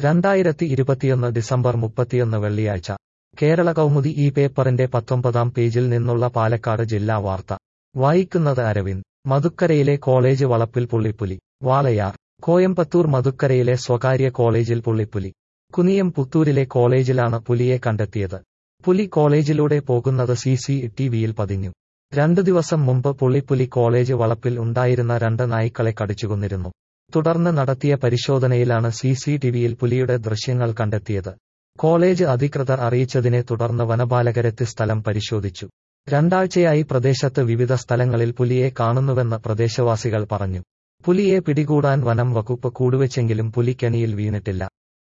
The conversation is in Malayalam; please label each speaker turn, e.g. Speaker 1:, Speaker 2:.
Speaker 1: രണ്ടായിരത്തി ഇരുപത്തിയൊന്ന് ഡിസംബർ മുപ്പത്തിയൊന്ന് വെള്ളിയാഴ്ച കേരള കൗമുദി ഈ പേപ്പറിന്റെ പത്തൊമ്പതാം പേജിൽ നിന്നുള്ള പാലക്കാട് ജില്ലാ വാർത്ത വായിക്കുന്നത് അരവിന്ദ് മധുക്കരയിലെ കോളേജ് വളപ്പിൽ പുള്ളിപ്പുലി വാളയാർ കോയമ്പത്തൂർ മധുക്കരയിലെ സ്വകാര്യ കോളേജിൽ പുള്ളിപ്പുലി കുനിയം പുത്തൂരിലെ കോളേജിലാണ് പുലിയെ കണ്ടെത്തിയത് പുലി കോളേജിലൂടെ പോകുന്നത് സി സി ടിവിയിൽ പതിഞ്ഞു രണ്ടു ദിവസം മുമ്പ് പുള്ളിപ്പുലി കോളേജ് വളപ്പിൽ ഉണ്ടായിരുന്ന രണ്ട് നായ്ക്കളെ കടിച്ചുകൊന്നിരുന്നു തുടർന്ന് നടത്തിയ പരിശോധനയിലാണ് സി സി ടിവിയിൽ പുലിയുടെ ദൃശ്യങ്ങൾ കണ്ടെത്തിയത് കോളേജ് അധികൃതർ അറിയിച്ചതിനെ തുടർന്ന് വനപാലകരെത്തി സ്ഥലം പരിശോധിച്ചു രണ്ടാഴ്ചയായി പ്രദേശത്ത് വിവിധ സ്ഥലങ്ങളിൽ പുലിയെ കാണുന്നുവെന്ന് പ്രദേശവാസികൾ പറഞ്ഞു പുലിയെ പിടികൂടാൻ വനം വകുപ്പ് കൂടുവെച്ചെങ്കിലും പുലി കെണിയിൽ വീണിട്ടില്ല